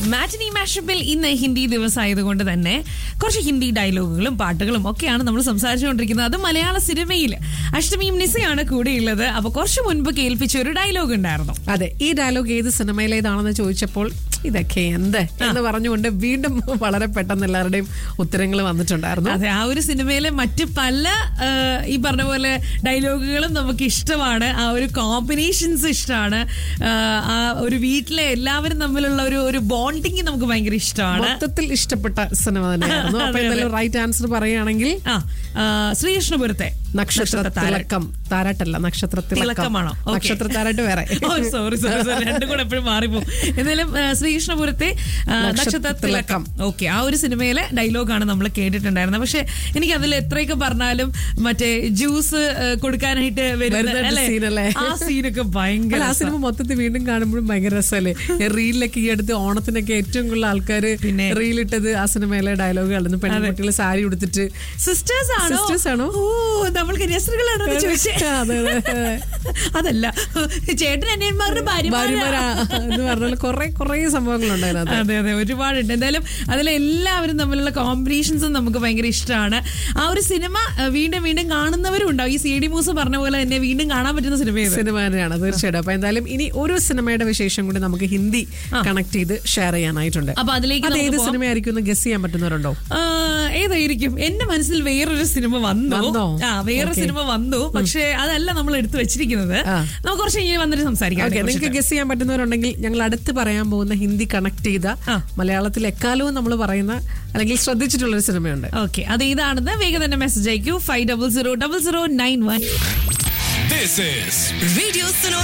മാറ്റിനി മാഷപ്പിൽ ഇന്ന് ഹിന്ദി ദിവസമായതുകൊണ്ട് തന്നെ കുറച്ച് ഹിന്ദി ഡയലോഗുകളും പാട്ടുകളും ഒക്കെയാണ് നമ്മൾ സംസാരിച്ചുകൊണ്ടിരിക്കുന്നത് അത് മലയാള സിനിമയിൽ അഷ്ടമിയും നിസയാണ് കൂടെയുള്ളത് അപ്പൊ കുറച്ച് മുൻപ് കേൾപ്പിച്ച ഒരു ഡയലോഗ് ഉണ്ടായിരുന്നു അതെ ഈ ഡയലോഗ് ഏത് സിനിമയിലേതാണെന്ന് ചോദിച്ചപ്പോൾ ഇതൊക്കെ എന്ത് എന്ന് പറഞ്ഞുകൊണ്ട് വീണ്ടും വളരെ പെട്ടെന്ന് എല്ലാവരുടെയും ഉത്തരങ്ങൾ വന്നിട്ടുണ്ടായിരുന്നു അതെ ആ ഒരു സിനിമയിലെ മറ്റ് പല ആ, ഈ പറഞ്ഞ പോലെ ഡയലോഗുകളും നമുക്ക് ഇഷ്ടമാണ് ആ ഒരു കോമ്പിനേഷൻസ് ഇഷ്ടമാണ് ആ, ആ ഒരു വീട്ടിലെ എല്ലാവരും തമ്മിലുള്ള ഒരു ഒരു ബോണ്ടിങ് നമുക്ക് ഭയങ്കര ഇഷ്ടമാണ് മൊത്തത്തിൽ ഇഷ്ടപ്പെട്ട സിനിമ തന്നെയായിരുന്നു അപ്പൊ അതെ, അതെ. എന്തായാലും റൈറ്റ് ആൻസർ പറയുകയാണെങ്കിൽ ആ ആ, ശ്രീകൃഷ്ണപുരത്തെ നക്ഷത്ര തിളക്കം താരാട്ടല്ല നക്ഷത്ര തിളക്കം തിളക്കമാണോ? Okay. നക്ഷത്ര താരാട്ട് വേറെ സോറി സോറി സോറി രണ്ടും കൂടെ എപ്പോഴും മാറിപ്പോകും എന്തായാലും ആ, ശ്രീകൃഷ്ണപുരത്തെ ആ, നക്ഷത്ര തിളക്കം ഓക്കെ ആ ഒരു സിനിമയിലെ ഡയലോഗാണ് നമ്മൾ കേട്ടിട്ടുണ്ടായിരുന്നത് പക്ഷെ എനിക്ക് അതിൽ എത്രയൊക്കെ പറഞ്ഞാലും മറ്റേ ജ്യൂസ് കൊടുക്കാനായിട്ട് വരുന്ന വരുന്ന അല്ലേ? scene അല്ലേ? ആ സീനൊക്കെ ഭയങ്കര അല്ല, ആ സിനിമ മൊത്തത്തിൽ വീണ്ടും കാണുമ്പോഴും ഭയങ്കര രസമല്ലേ റീലിലൊക്കെ ഈ അടുത്ത് ഓണത്തിനൊക്കെ ഏറ്റവും കൂടുതൽ ആൾക്കാർ പിന്നെ. റീലിട്ടത് ആ സിനിമയിലെ ഡയലോഗുകളായിരുന്നു പെൺകുട്ടികൾ സാരി ഉടുത്തിട്ട് സിസ്റ്റേഴ്സ് ആണോ Sisters ആണോ? ഓ നമ്മൾ കന്യാസ്ത്രീകളാണോ എന്ന് ചോദിച്ചേ അതെ, അതെ, അതെ. അതല്ല ചേട്ടൻ അനിയന്മാരുടെ ഭാര്യമാരാ ഭാര്യമാരാ എന്ന് പറഞ്ഞാൽ കുറെ കുറെ സംഭവങ്ങളുണ്ടായിരുന്നു അത് അതെ അതെ ഒരുപാടുണ്ട് എന്തായാലും അതിലെല്ലാവരും തമ്മിലുള്ള കോമ്പിനേഷൻസും നമുക്ക് ഭയങ്കര ഇഷ്ടമാണ് ആ ഒരു സിനിമ അഹ്, വീണ്ടും വീണ്ടും കാണുന്നവരും ഉണ്ടാവും ഈ സി ഡി മൂസ് പറഞ്ഞ പോലെ തന്നെ വീണ്ടും കാണാൻ പറ്റുന്ന സിനിമ ഇത് സിനിമ തന്നെയാണ് തീർച്ചയായിട്ടും അപ്പൊ എന്തായാലും ഇനി ഒരു സിനിമയുടെ വിശേഷം കൂടി നമുക്ക് ഹിന്ദി കണക്ട് ചെയ്ത് ഷെയർ ചെയ്യാനായിട്ടുണ്ട് അപ്പൊ അതിലേക്ക് അത് നമുക്ക് ഏത് പോവാം. സിനിമയായിരിക്കും എന്ന് ഗസ് ചെയ്യാൻ പറ്റുന്നവരുണ്ടോ ആ, ഏതായിരിക്കും എന്റെ മനസ്സിൽ വേറൊരു സിനിമ വന്നു വന്നോ? ആ വേറൊരു Okay. സിനിമ വന്നു പക്ഷെ അതല്ല നമ്മൾ എടുത്തു വെച്ചിരിക്കുന്നത് ആ. നമുക്ക് കുറച്ച് കഴിഞ്ഞ് വന്നിട്ട് സംസാരിക്കാം ഓക്കെ നിങ്ങൾക്ക് ഗസ് ചെയ്യാൻ പറ്റുന്നവരുണ്ടെങ്കിൽ ഞങ്ങൾ അടുത്ത് പറയാൻ പോകുന്ന ഹിന്ദി കണക്ട് ചെയ്ത ആ. മലയാളത്തിൽ എക്കാലവും നമ്മൾ പറയുന്ന അല്ലെങ്കിൽ ശ്രദ്ധിച്ചിട്ടുള്ള ഒരു സിനിമയുണ്ട് ഓക്കെ അത് ഏതാണെന്ന് വേഗം തന്നെ മെസ്സേജ് അയക്കൂ five double zero double zero nine one This is Radio Suno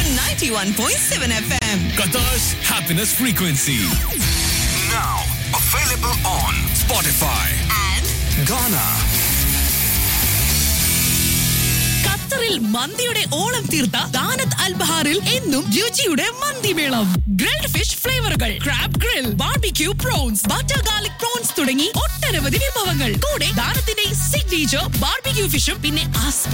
91.7 FM. Qatar's happiness frequency. Now available on Spotify, And Ghana, ഖത്തറിൽ മന്തിയുടെ ഓളം തീർത്ത ദാനത്ത് അൽബഹാറിൽ എന്നും രുചിയുടെ മന്തിമേളം ഗ്രിൽഡ് ഫിഷ് ഫ്ലേവറുകൾ crab grill barbecue prawns butter garlic prawns തുടങ്ങി ഒട്ടനവധി വിഭവങ്ങൾ കൂടെ ദാനത്തിന്റെ സിഗ്നേച്ചർ ബാർബിക്യൂ ഫിഷും പിന്നെ ആ